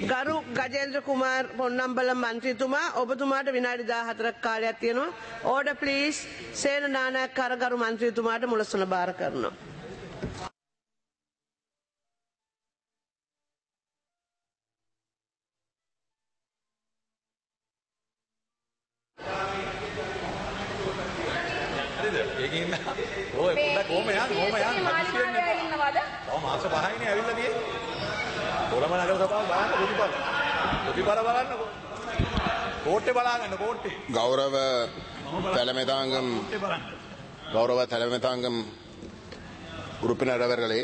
ගරු ගජේන්ද්‍ර කුමාර් පොන්නම්බල මන්ත්‍රීතුමා ඔබතුමාට විනාඩි 14ක් කාලයක් තියෙනවා. ඕඩර් ප්ලීස් සේන නානායක කරගරු මන්ත්‍රීතුමාට මුලසුන බාර කරනවා. හරිද? ඒකේ ඉන්න ඔය පොඩ්ඩක් කොහම යන්න කොහම යන්න හදිස්සි වෙන්න එපා. ඉන්නවද? තව මාස 5යිනේ ඇවිල්ලා තියෙන්නේ. කොළඹ නගර සභාව බලන්න ප්‍රතිපල. ප්‍රතිපල බලන්නකෝ. කෝට්ටේ බලාගන්න කෝට්ටේ. கௌரவ தலைமைதாங்கம் කෝට්ටේ බලන්න. கௌரவ தலைமைதாங்கம் உறுப்பினர் அவர்களே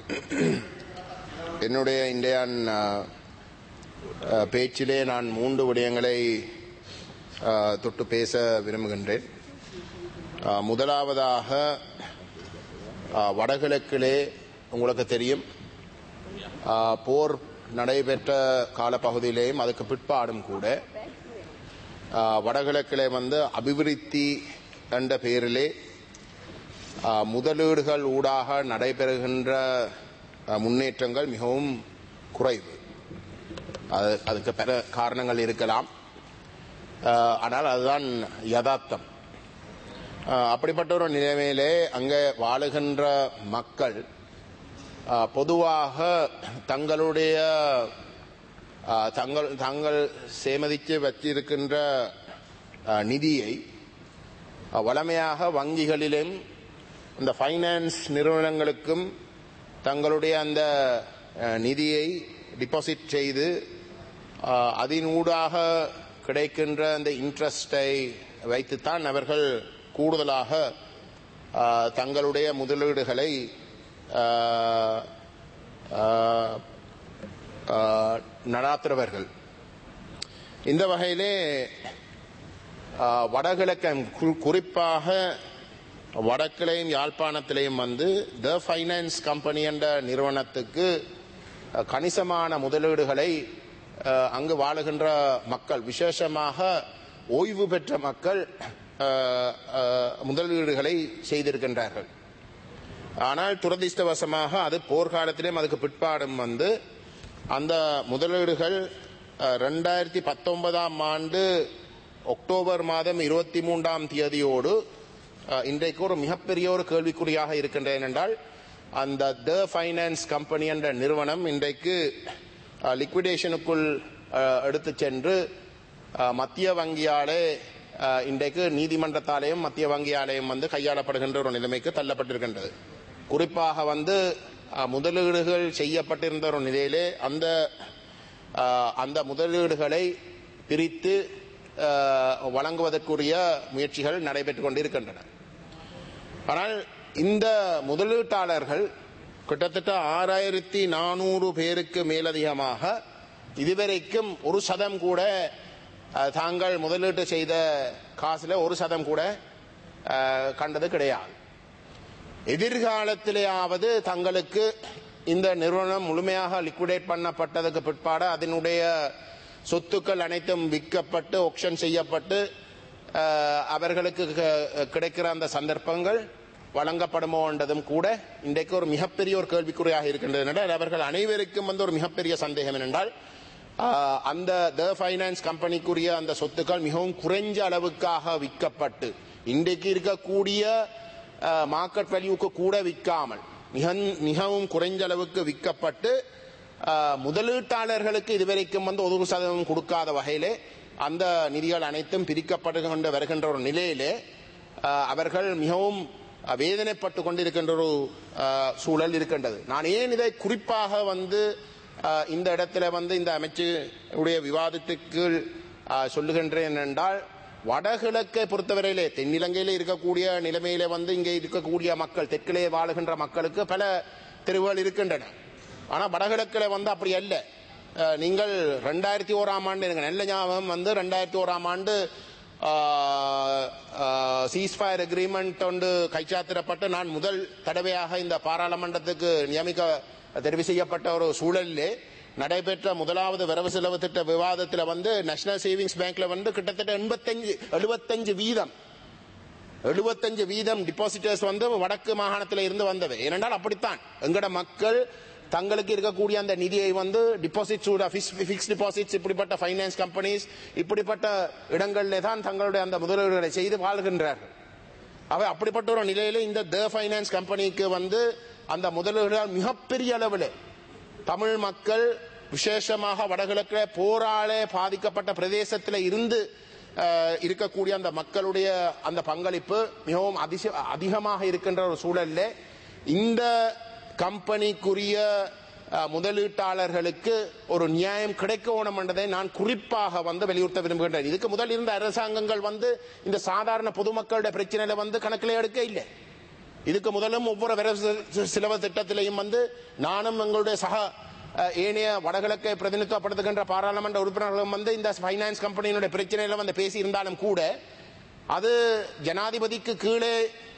என்னுடைய இன்றைய அஹ், அஹ், பேச்சிலே நான் மூன்று விடயங்களை அஹ், தொட்டு பேச விரும்புகின்றேன் அஹ், முதலாவதாக அஹ், வடகிழக்கிலே உங்களுக்கு தெரியும் அஹ், போர் நடைபெற்ற காலப்பகுதியிலேயும் அதுக்கு பிற்பாடும் கூட அஹ், வடகிழக்கிலே வந்து அபிவிருத்தி என்ற பெயரிலே அஹ், முதலீடுகள் ஊடாக நடைபெறுகின்ற அஹ், முன்னேற்றங்கள் மிகவும் குறைவு அது அதுக்கு பல காரணங்கள் இருக்கலாம் அஹ், ஆனால் அதுதான் யதார்த்தம் அஹ், அப்படிப்பட்ட ஒரு நிலைமையிலே அங்கே வாழுகின்ற மக்கள் அஹ், பொதுவாக தங்களுடைய அஹ், தங்கள் தாங்கள் சேமதித்து வச்சிருக்கின்ற அஹ், நிதியை அஹ், வளமையாக வங்கிகளிலும் இந்த ஃபைனான்ஸ் நிறுவனங்களுக்கும் தங்களுடைய அந்த அஹ், நிதியை டிபாசிட் செய்து அஹ், அதனூடாக கிடைக்கின்ற அந்த இன்ட்ரெஸ்டை வைத்துத்தான் அவர்கள் கூடுதலாக அஹ், தங்களுடைய முதலீடுகளை அஹ், அஹ், அஹ், நடாத்துறவர்கள் இந்த வகையிலே அஹ், வடகிழக்கு கு- குறிப்பாக வடக்கிலையும் யாழ்ப்பாணத்திலையும் வந்து த ஃபைனான்ஸ் கம்பெனி என்ற நிறுவனத்துக்கு அஹ், கணிசமான முதலீடுகளை அஹ், அங்கு வாழுகின்ற மக்கள் விசேஷமாக ஓய்வு பெற்ற மக்கள் அஹ், அஹ், முதலீடுகளை செய்திருக்கின்றார்கள் ஆனால் துரதிர்ஷ்டவசமாக அது போர்க்காலத்திலும் அதுக்கு பிற்பாடும் வந்து அந்த முதலீடுகள் ரெண்டாயிரத்தி பத்தொன்பதாம் ஆண்டு அக்டோபர் மாதம் இருபத்தி மூன்றாம் தேதியோடு அஹ், இன்றைக்கு ஒரு மிகப்பெரிய ஒரு கேள்விக்குறியாக இருக்கின்றன என்றால் அந்த த ஃபைனான்ஸ் கம்பெனி என்ற நிறுவனம் இன்றைக்கு லிக்விடேஷனுக்குள் எடுத்து சென்று அஹ், மத்திய வங்கியாலே அஹ், இன்றைக்கு நீதிமன்றத்தாலேயும் மத்திய வங்கியாலேயும் வந்து கையாளப்படுகின்ற ஒரு நிலைமைக்கு தள்ளப்பட்டிருக்கின்றது குறிப்பாக வந்து அஹ், முதலீடுகள் செய்யப்பட்டிருந்த ஒரு நிலையிலே அந்த அஹ், அந்த முதலீடுகளை பிரித்து அஹ், வழங்குவதற்குரிய முயற்சிகள் நடைபெற்றுக் கொண்டிருக்கின்றன ஆனால் இந்த முதலீட்டாளர்கள் கிட்டத்தட்ட ஆறாயிரத்தி நானூறு பேருக்கு மேலதிகமாக இதுவரைக்கும் ஒரு சதம் கூட அஹ், தாங்கள் முதலீட்டு செய்த காசுல ஒரு சதம் கூட அஹ், கண்டது கிடையாது எதிர்காலத்திலேயாவது தங்களுக்கு இந்த நிறுவனம் முழுமையாக லிக்விடேட் பண்ணப்பட்டதுக்கு பிற்பாடு அதனுடைய சொத்துக்கள் அனைத்தும் விற்கப்பட்டு ஒக்ஷன் செய்யப்பட்டு அஹ், அவர்களுக்கு க- கிடைக்கிற அந்த சந்தர்ப்பங்கள் வழங்கப்படுமோ என்றதும் கூட இன்றைக்கு ஒரு மிகப்பெரிய ஒரு கேள்விக்குறியாக இருக்கின்றது என்றால் அவர்கள் அனைவருக்கும் வந்து ஒரு மிகப்பெரிய சந்தேகம் என்னென்றால் ஆஹ், அந்த த ஃபைனான்ஸ் கம்பெனிக்குரிய அந்த சொத்துக்கள் மிகவும் குறைஞ்ச அளவுக்காக விற்கப்பட்டு இன்றைக்கு இருக்கக்கூடிய மார்க்கெட் வேல்யூக்கு கூட விற்காமல் மிக மிகவும் குறைஞ்ச அளவுக்கு விற்கப்பட்டு ஆஹ், முதலீட்டாளர்களுக்கு இதுவரைக்கும் வந்து ஒரு சதவீதம் கொடுக்காத வகையிலே அந்த நிதிகள் அனைத்தும் பிரிக்கப்பட்டு கொண்டு வருகின்ற ஒரு நிலையிலே ஆஹ், அவர்கள் மிகவும் அஹ், வேதனைப்பட்டு கொண்டிருக்கின்ற ஒரு ஆஹ், சூழல் இருக்கின்றது நான் ஏன் இதை குறிப்பாக வந்து ஆஹ், இந்த இடத்துல வந்து இந்த அமைச்சுடைய விவாதத்துக்கு ஆஹ், சொல்லுகின்றேன் என்றால் வடகிழக்கை பொறுத்தவரையிலே தென்னிலங்கையிலே இருக்கக்கூடிய நிலைமையிலே வந்து இங்கே இருக்கக்கூடிய மக்கள் தெற்கிலே வாழுகின்ற மக்களுக்கு பல தெருவுகள் இருக்கின்றன ஆனா வடகிழக்கில் வந்து அப்படி அல்ல அஹ், நீங்கள் ரெண்டாயிரத்தி ஓராம் ஆண்டு எனக்கு நல்ல ஞாபகம் வந்து ரெண்டாயிரத்தி ஓராம் ஆண்டு சீஸ்ஃபயர் அக்ரிமெண்ட் ஒன்று கைச்சாத்திரப்பட்டு நான் முதல் தடவையாக இந்த பாராளுமன்றத்துக்கு நியமிக்க தெரிவு செய்யப்பட்ட ஒரு சூழலிலே நடைபெற்ற முதலாவது வரவு செலவு திட்ட விவாதத்தில் வந்து நேஷனல் சேவிங்ஸ் பேங்க்ல வந்து கிட்டத்தட்ட எண்பத்தஞ்சு எழுபத்தஞ்சு வீதம் எழுபத்தஞ்சு வீதம் டிபாசிட்டர்ஸ் வந்து வடக்கு மாகாணத்தில் இருந்து வந்தது ஏனென்றால் அப்படித்தான் எங்கட மக்கள் தங்களுக்கு இருக்கக்கூடிய அந்த நிதியை வந்து டிபாசிட்ஸ் ஃபிக்ஸ் டிபாசிட்ஸ் இப்படிப்பட்ட ஃபைனான்ஸ் கம்பெனிஸ் இப்படிப்பட்ட இடங்களிலே தான் தங்களுடைய அந்த முதலீடுகளை செய்து வாழ்கின்றார்கள் அவை அப்படிப்பட்ட ஒரு நிலையில இந்த த ஃபைனான்ஸ் கம்பெனிக்கு வந்து அந்த முதலீடுகள் மிகப்பெரிய அளவில் தமிழ் மக்கள் விசேஷமாக வடகிழக்கில் போராலே பாதிக்கப்பட்ட பிரதேசத்தில் இருந்து அஹ், இருக்கக்கூடிய அந்த மக்களுடைய அந்த பங்களிப்பு மிகவும் அதிச அதிகமாக இருக்கின்ற ஒரு சூழல்ல இந்த கம்பெனிக்குரிய அஹ், முதலீட்டாளர்களுக்கு ஒரு நியாயம் கிடைக்கணும் என்றதை நான் குறிப்பாக வந்து வலியுறுத்த விரும்புகின்றேன் இதுக்கு முதல் இருந்த அரசாங்கங்கள் வந்து இந்த சாதாரண பொதுமக்களுடைய பிரச்சனையில வந்து கணக்கில் எடுக்க இல்லை இதுக்கு முதலும் ஒவ்வொரு வரவு செலவு திட்டத்திலையும் வந்து நானும் எங்களுடைய சக அஹ், ஏனைய வடகிழக்கை பிரதிநிதித்துவப்படுத்துகின்ற பாராளுமன்ற உறுப்பினர்களும் வந்து இந்த ஃபைனான்ஸ் கம்பெனியினுடைய பிரச்சனையில வந்து பேசி இருந்தாலும் கூட அது ஜனாதிபதிக்கு கீழே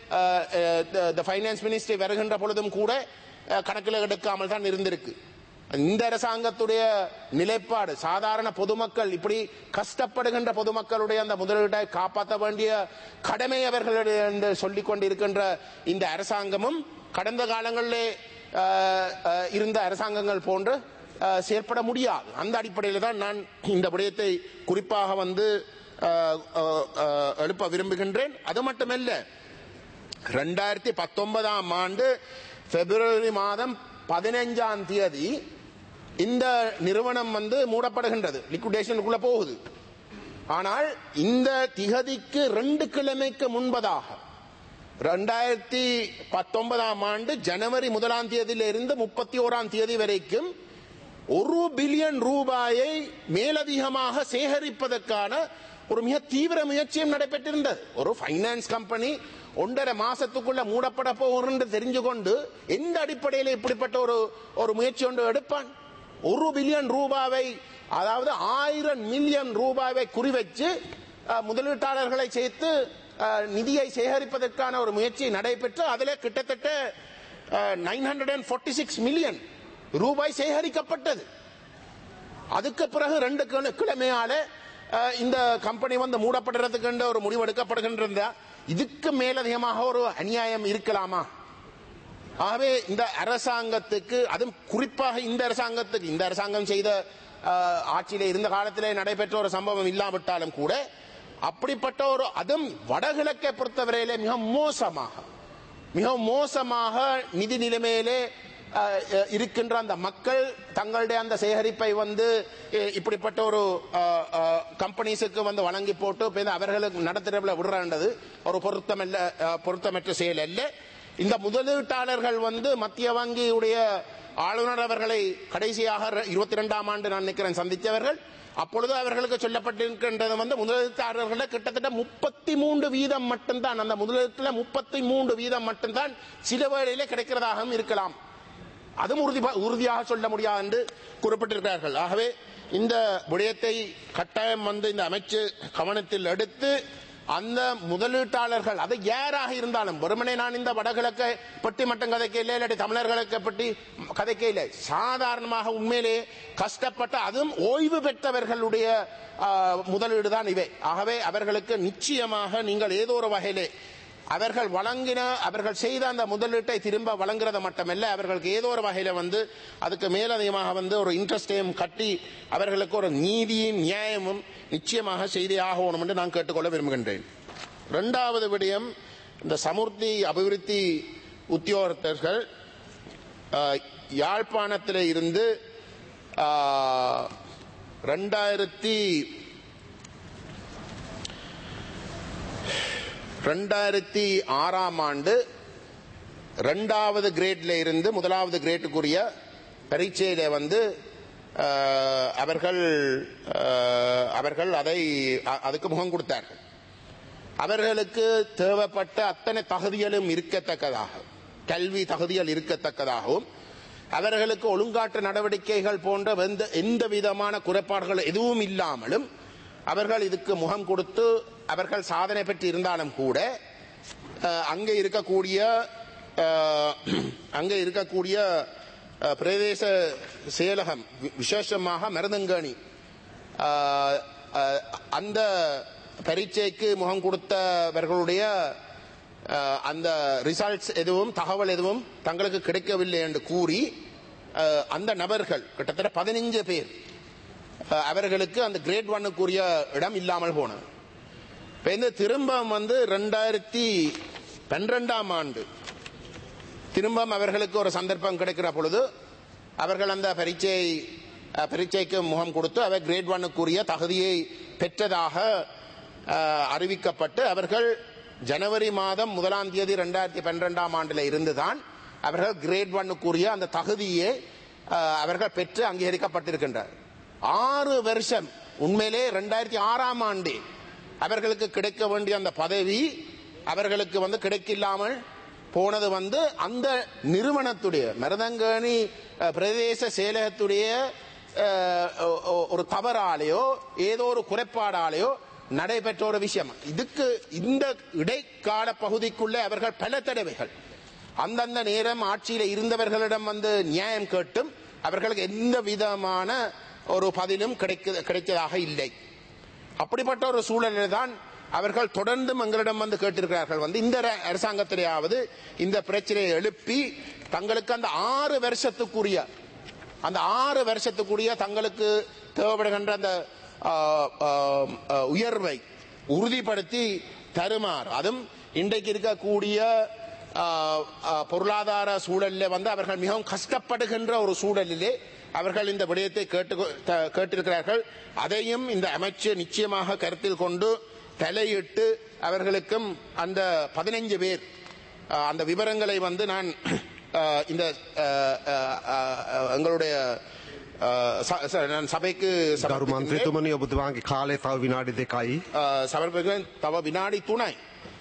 இந்த ஃபைனான்ஸ் மினிஸ்ட்ரி வருகின்ற பொழுதும் கூட அஹ், கணக்கில் எடுக்காமல் தான் இருந்திருக்கு இந்த அரசாங்கத்துடைய நிலைப்பாடு சாதாரண பொதுமக்கள் இப்படி கஷ்டப்படுகின்ற பொதுமக்களுடைய அந்த முதலீட்டை காப்பாற்ற வேண்டிய கடமை அவர்களுடைய என்று சொல்லிக் கொண்டிருக்கின்ற இந்த அரசாங்கமும் கடந்த காலங்களிலே அஹ், அஹ், இருந்த அரசாங்கங்கள் போன்று அஹ், செயற்பட முடியாது அந்த அடிப்படையில் தான் நான் இந்த விடயத்தை குறிப்பாக வந்து அஹ், அஹ், அஹ், எழுப்ப விரும்புகின்றேன் அது மட்டுமல்ல ரெண்டாயிரத்தி பத்தொன்பதாம் ஆண்டு பிப்ரவரி மாதம் பதினைஞ்சாம் தேதி இந்த நிறுவனம் வந்து மூடப்படுகின்றது லிக்விடேஷனுக்குள்ள போகுது ஆனால் இந்த திகதிக்கு ரெண்டு கிழமைக்கு முன்பதாக ரெண்டாயிரத்தி பத்தொன்பதாம் ஆண்டு ஜனவரி முதலாம் தேதியிலிருந்து முப்பத்தி ஓராம் தேதி வரைக்கும் ஒரு பில்லியன் ரூபாயை மேலதிகமாக சேகரிப்பதற்கான ஒரு மிக தீவிர முயற்சியும் நடைபெற்றிருந்தது ஒரு ஃபைனான்ஸ் கம்பெனி ஒன்றரை மாசத்துக்குள்ள மூடப்பட போகிறது தெரிஞ்சு கொண்டு எந்த அடிப்படையில் இப்படிப்பட்ட ஒரு ஒரு முயற்சி ஒன்று எடுப்பான் ஒரு பில்லியன் ரூபாவை அதாவது ஆயிரம் மில்லியன் ரூபாவை குறிவச்சு அஹ், முதலீட்டாளர்களை சேர்த்து அஹ், நிதியை சேகரிப்பதற்கான ஒரு முயற்சி நடைபெற்று அதில் கிட்டத்தட்ட nine hundred and forty six million ரூபாய் சேகரிக்கப்பட்டது அதுக்கு பிறகு ரெண்டு கிழ- கிழமையால அஹ், இந்த கம்பெனி வந்து மூடப்படுறதுக்கு ஒரு முடிவு எடுக்கப்படுகின்ற இதுக்கு மேலதிகமாக ஒரு அநியாயம் இருக்கலாமா ஆகவே இந்த அரசாங்கத்துக்கு அதுவும் குறிப்பாக இந்த அரசாங்கத்துக்கு இந்த அரசாங்கம் செய்த அஹ், ஆட்சியிலே இருந்த காலத்திலே நடைபெற்ற ஒரு சம்பவம் இல்லாவிட்டாலும் கூட அப்படிப்பட்ட ஒரு அதுவும் வடகிழக்கை பொறுத்தவரையிலே மிக மோசமாக மிக மோசமாக நிதி நிலைமையிலே அஹ், அஹ், இருக்கின்ற அந்த மக்கள் தங்களுடைய அந்த சேகரிப்பை வந்து அஹ், இப்படிப்பட்ட ஒரு கம்பெனிஸுக்கு வந்து வழங்கி போட்டு இப்ப இந்த அவர்களுக்கு நடத்துறவுல விடுறாண்டது ஒரு பொருத்தமல்ல அஹ், பொருத்தமற்ற செயல் அல்ல இந்த முதலீட்டாளர்கள் வந்து மத்திய வங்கியுடைய ஆளுநர் அவர்களை கடைசியாக இருபத்தி ரெண்டாம் ஆண்டு நான் நினைக்கிறேன் சந்தித்தவர்கள் அப்பொழுது அவர்களுக்கு சொல்லப்பட்டிருக்கின்றது வந்து முதலீட்டாளர்கள கிட்டத்தட்ட முப்பத்தி மூன்று வீதம் மட்டும்தான் அந்த முதலீட்டுல முப்பத்தி மூன்று வீதம் மட்டும்தான் சில வேளையிலே கிடைக்கிறதாகவும் இருக்கலாம் அதுவும் உறுதி உறுதியாக சொல்ல முடியாது என்று குறிப்பிட்டிருக்கிறார்கள் ஆகவே இந்த விடயத்தை கட்டாயம் வந்து இந்த அமைச்சு கவனத்தில் எடுத்து அந்த முதலீட்டாளர்கள் அது யாராக இருந்தாலும் வெறுமனே நான் இந்த வடகிழக்கை பற்றி மட்டும் கதைக்க இல்லை இல்லாட்டி தமிழர்களுக்கு பற்றி கதைக்க இல்லை சாதாரணமாக உண்மையிலே கஷ்டப்பட்ட அதுவும் ஓய்வு பெற்றவர்களுடைய ஆ, முதலீடு தான் இவை ஆகவே அவர்களுக்கு நிச்சயமாக நீங்கள் ஏதோ ஒரு வகையிலே அவர்கள் வழங்கின அவர்கள் செய்த அந்த முதலீட்டை திரும்ப வழங்குறது மட்டுமல்ல அவர்களுக்கு ஏதோ ஒரு வகையில வந்து அதுக்கு மேலதிகமாக வந்து ஒரு இன்ட்ரெஸ்டையும் கட்டி அவர்களுக்கு ஒரு நீதியும் நியாயமும் நிச்சயமாக செய்தே ஆகணும் என்று நான் கேட்டுக்கொள்ள விரும்புகின்றேன் இரண்டாவது விடயம் இந்த சமுர்த்தி அபிவிருத்தி உத்தியோகத்தர்கள் ஆஹ், யாழ்ப்பாணத்தில் இருந்து ஆஹ், ரெண்டாயிரத்தி ரெண்டாயிரத்தி ஆறாம் ஆண்டு ரெண்டாவது கிரேட்ல இருந்து முதலாவது கிரேட்டுக்குரிய பரீட்சையில வந்து அஹ், அவர்கள் அஹ், அவர்கள் அதை அ- அதுக்கு முகம் கொடுத்தார்கள் அவர்களுக்கு தேவைப்பட்ட அத்தனை தகுதிகளும் இருக்கத்தக்கதாக கல்வி தகுதிகள் இருக்கத்தக்கதாகவும் அவர்களுக்கு ஒழுங்காற்று நடவடிக்கைகள் போன்ற எந்த எந்த விதமான குறைபாடுகள் எதுவும் இல்லாமலும் அவர்கள் இதுக்கு முகம் கொடுத்து அவர்கள் சாதனை பெற்று இருந்தாலும் கூட அஹ், அங்கே இருக்கக்கூடிய அஹ், அங்கே இருக்கக்கூடிய அஹ், பிரதேச செயலகம் வி- விசேஷமாக மருதங்கணி ஆஹ், ஆஹ், அந்த பரீட்சைக்கு முகம் கொடுத்தவர்களுடைய ஆஹ், அந்த ரிசல்ட்ஸ் எதுவும் தகவல் எதுவும் தங்களுக்கு கிடைக்கவில்லை என்று கூறி அஹ், அந்த நபர்கள் கிட்டத்தட்ட பதினஞ்சு பேர் அஹ், அவர்களுக்கு அந்த கிரேட் ஒன்னுக்குரிய இடம் இல்லாமல் போனது இப்ப இந்த திரும்ப வந்து ரெண்டாயிரத்தி பன்னிரெண்டாம் ஆண்டு திரும்பவும் அவர்களுக்கு ஒரு சந்தர்ப்பம் கிடைக்கிற பொழுது அவர்கள் அந்த பரீட்சை அஹ், பரீட்சைக்கு முகம் கொடுத்து அவர் கிரேட் ஒன்னுக்குரிய தகுதியை பெற்றதாக அஹ், அறிவிக்கப்பட்டு அவர்கள் ஜனவரி மாதம் முதலாம் தேதி ரெண்டாயிரத்தி பன்னிரெண்டாம் ஆண்டில் இருந்துதான் அவர்கள் கிரேட் ஒன்னுக்குரிய அந்த தகுதியை அஹ், அவர்கள் பெற்று அங்கீகரிக்கப்பட்டிருக்கின்றார் ஆறு வருஷம் உண்மையிலே ரெண்டாயிரத்தி ஆறாம் ஆண்டே அவர்களுக்கு கிடைக்க வேண்டிய அந்த பதவி அவர்களுக்கு வந்து கிடைக்கில்லாமல் போனது வந்து அந்த நிறுவனத்துடைய மருதங்கேணி அஹ், பிரதேச செயலகத்துடைய அஹ், ஒ- ஒ- ஒரு தவறாலேயோ ஏதோ ஒரு குறைபாடாலேயோ நடைபெற்ற ஒரு விஷயம் இதுக்கு இந்த இடைக்கால பகுதிக்குள்ளே அவர்கள் பல தடவைகள் அந்தந்த நேரம் ஆட்சியில இருந்தவர்களிடம் வந்து நியாயம் கேட்டும் அவர்களுக்கு எந்த விதமான ஒரு பதிலும் கிடைக்க கிடைத்ததாக இல்லை அப்படிப்பட்ட ஒரு சூழலில் தான் அவர்கள் தொடர்ந்தும் எங்களிடம் வந்து கேட்டிருக்கிறார்கள் வந்து இந்த ர- அரசாங்கத்திலேயாவது இந்த பிரச்சனையை எழுப்பி தங்களுக்கு அந்த ஆறு வருஷத்துக்குரிய அந்த ஆறு வருஷத்துக்குரிய தங்களுக்கு தேவைப்படுகின்ற அந்த ஆ, ஆ, ஆ, உயர்வை உறுதிப்படுத்தி தருமாறு அதுவும் இன்றைக்கு இருக்கக்கூடிய ஆ, ஆ, பொருளாதார சூழலில் வந்து அவர்கள் மிகவும் கஷ்டப்படுகின்ற ஒரு சூழலிலே அவர்கள் இந்த விடயத்தை கேட்டு த- கேட்டிருக்கிறார்கள் அதையும் இந்த அமைச்சர் நிச்சயமாக கருத்தில் கொண்டு தலையிட்டு அவர்களுக்கும் அந்த பதினைஞ்சு பேர் அஹ், அந்த விவரங்களை வந்து நான் அஹ், இந்த அஹ், அஹ், அஹ், எங்களுடைய அஹ், ச- ச- நான் சபைக்கு ගරු சமர்ப்பிக்கின்றேன். මන්ත්‍රතුමනි ඔබතුමාගේ කාලය තව විනාඩි දෙකයි. අ, සමර්පකෙන් තව විනාඩි තුනයි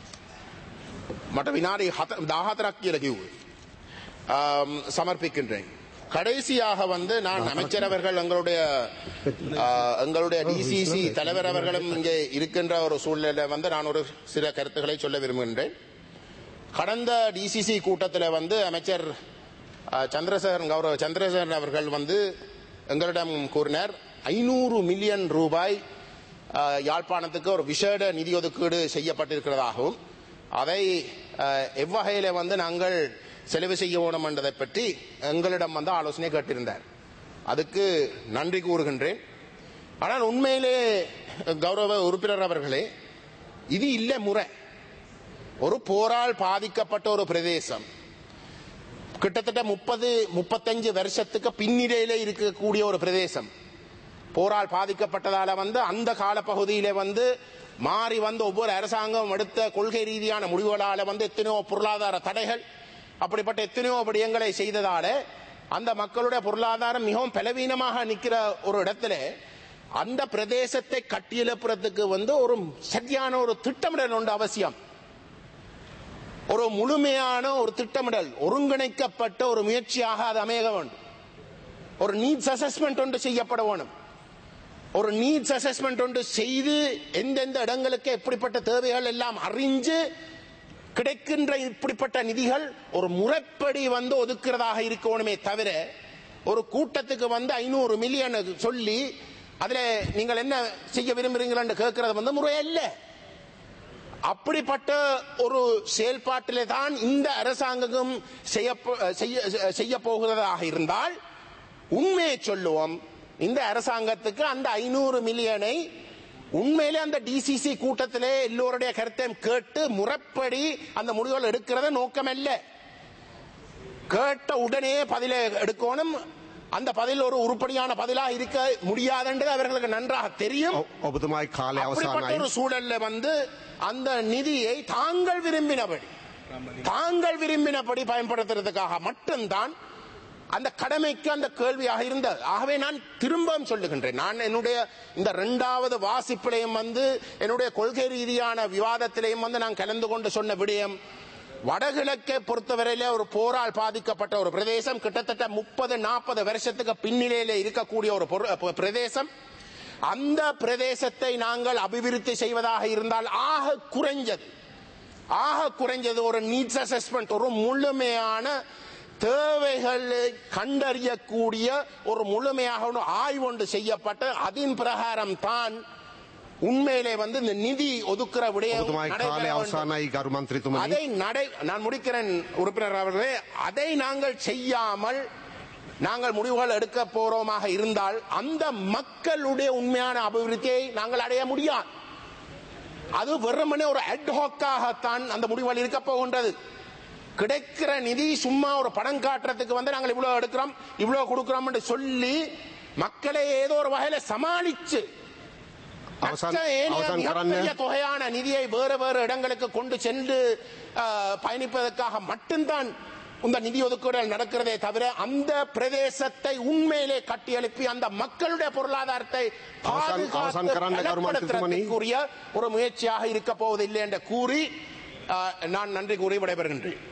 මට විනාඩි හත- දාහතරක් කියල කිව්වේ ஆம், சமர்ப்பிக்கின்றேன் கடைசியாக வந்து நான் அமைச்சர் அவர்கள் எங்களுடைய ஆ, எங்களுடைய டிசிசி தலைவர் அவர்களும் இங்கே இருக்கின்ற ஒரு சூழ்நிலை வந்து நான் ஒரு சில கருத்துக்களை சொல்ல விரும்புகின்றேன் கடந்த டிசிசி கூட்டத்தில் வந்து அமைச்சர் ஆ, சந்திரசேகரன் கௌரவ சந்திரசேகரன் அவர்கள் வந்து எங்களிடம் கூறினார் ஐநூறு மில்லியன் ரூபாய் ஆ, யாழ்ப்பாணத்துக்கு ஒரு விசேட நிதி ஒதுக்கீடு செய்யப்பட்டிருக்கிறதாகவும் அதை ஆ, எவ்வகையில வந்து நாங்கள் செலவு செய்ய வேணும் என்பதை பற்றி எங்களிடம் வந்து ஆலோசனை கேட்டிருந்தார் அதுக்கு நன்றி கூறுகின்றேன் ஆனால் உண்மையிலே கௌரவ உறுப்பினர் அவர்களே இது இல்லை முறை ஒரு போரால் பாதிக்கப்பட்ட ஒரு பிரதேசம் கிட்டத்தட்ட முப்பது முப்பத்தஞ்சு வருஷத்துக்கு பின்னிடையில இருக்கக்கூடிய ஒரு பிரதேசம் போரால் பாதிக்கப்பட்டதால வந்து அந்த காலப்பகுதியில வந்து மாறி வந்து ஒவ்வொரு அரசாங்கம் எடுத்த கொள்கை ரீதியான முடிவுகளால வந்து எத்தனையோ பொருளாதார தடைகள் அப்படிப்பட்ட எத்தனையோ விடயங்களை செய்ததால அந்த மக்களுடைய பொருளாதாரம் மிகவும் பலவீனமாக நிற்கிற ஒரு இடத்துல அந்த பிரதேசத்தை கட்டியெழுப்புறதுக்கு வந்து ஒரு சரியான ஒரு திட்டமிடல் ஒன்று அவசியம் ஒரு முழுமையான ஒரு திட்டமிடல் ஒருங்கிணைக்கப்பட்ட ஒரு முயற்சியாக அது அமைய வேண்டும் ஒரு நீட்ஸ் அசஸ்மெண்ட் ஒன்று செய்யப்பட வேணும் ஒரு நீட்ஸ் அசஸ்மெண்ட் ஒன்று செய்து எந்தெந்த இடங்களுக்கு எப்படிப்பட்ட தேவைகள் எல்லாம் அறிஞ்சு கிடைக்கின்ற இப்படிப்பட்ட நிதிகள் ஒரு முறைப்படி வந்து ஒதுக்குறதாக இருக்கணுமே தவிர ஒரு கூட்டத்துக்கு வந்து ஐநூறு மில்லியன் சொல்லி அதுல நீங்கள் என்ன செய்ய விரும்புறீங்கன்னு கேட்கறது வந்து முறையல்ல அப்படிப்பட்ட ஒரு செயல்பாட்டிலே தான் இந்த அரசாங்கம் செய்ய செய்ய- செய்ய போகிறதாக இருந்தால் உண்மையை சொல்லுவோம் இந்த அரசாங்கத்துக்கு அந்த ஐநூறு மில்லியனை உண்மையிலே அந்த டிசிசி கூட்டத்திலே எல்லோருடைய கருத்தையும் கேட்டு முறைப்படி அந்த முடிவுகள் எடுக்கிறத நோக்கம் அல்ல கேட்ட உடனே பதிலை எடுக்கணும் அந்த பதில் ஒரு உருப்படியான பதிலா இருக்க முடியாதுன்றது அவர்களுக்கு நன்றாக தெரியும் ඔ- ඔබතුමායි කාලය அப்படிப்பட்ட අවසානයි. ஒரு சூழல்ல வந்து அந்த நிதியை தாங்கள் விரும்பினபடி தாங்கள் விரும்பினபடி பயன்படுத்துறதுக்காக மட்டும்தான் அந்த கடமைக்கு அந்த கேள்வியாக இருந்தது ஆகவே நான் திரும்பவும் சொல்லுகின்றேன் நான் என்னுடைய இந்த இரண்டாவது வாசிப்பிலையும் வந்து என்னுடைய கொள்கை ரீதியான விவாதத்திலையும் வந்து நான் கலந்து கொண்டு சொன்ன விடயம் வடகிழக்கை பொறுத்தவரையிலே ஒரு போரால் பாதிக்கப்பட்ட ஒரு பிரதேசம் கிட்டத்தட்ட முப்பது நாற்பது வருஷத்துக்கு பின்னிலையில இருக்கக்கூடிய ஒரு பொரு- பிரதேசம் அந்த பிரதேசத்தை நாங்கள் அபிவிருத்தி செய்வதாக இருந்தால் ஆக குறைஞ்சது ஆக குறைஞ்சது ஒரு நீட்ஸ் அசஸ்மெண்ட் ஒரு முழுமையான தேவைகளை கண்டறியக்கூடிய ஒரு முழுமையாக ஒரு ஆய்வு ஒன்று செய்யப்பட்டு அதன் பிரகாரம் தான் உண்மையிலே வந்து இந்த நிதி ஒதுக்குற விடயம் ඔබතුමායි நடைபெற කාලය வேண்டும். අවසානයි ගරු මන්ත්‍රතුමනි. அதை நடை நான் முடிக்கிறேன் உறுப்பினர் அவர்களே அதை நாங்கள் செய்யாமல் நாங்கள் முடிவுகள் எடுக்க போறோமாக இருந்தால் அந்த மக்களுடைய உண்மையான அபிவிருத்தியை நாங்கள் அடைய முடியாது அது வெறுமனே ஒரு அட்ஹாக்காகத்தான் அந்த முடிவுகள் இருக்க போகின்றது கிடைக்கிற நிதி சும்மா ஒரு படம் காட்டுறதுக்கு வந்து நாங்கள் இவ்வளவு எடுக்கிறோம் இவ்வளவு கொடுக்கிறோம் என்று சொல்லி மக்களை ஏதோ ஒரு வகையில சமாளிச்சு අවසන් மற்ற ஏனைய අවසන් மிகப்பெரிய කරන්න தொகையான நிதியை வேறு வேறு இடங்களுக்கு கொண்டு சென்று ஆஹ், பயணிப்பதற்காக மட்டும்தான் இந்த நிதி ஒதுக்கீடுகள் நடக்கிறதே தவிர அந்த பிரதேசத்தை உண்மையிலே கட்டி எழுப்பி அந்த மக்களுடைய பொருளாதாரத்தை அவசான்- அவசான் பாதுகாத்து கராண்ட கருமான் திருமணி. பலப்படுத்துறதுக்குரிய ஒரு முயற்சியாக இருக்க போவதில்லை என்று கூறி ஆஹ், நான் நன்றி கூறி விடைபெறுகின்றேன்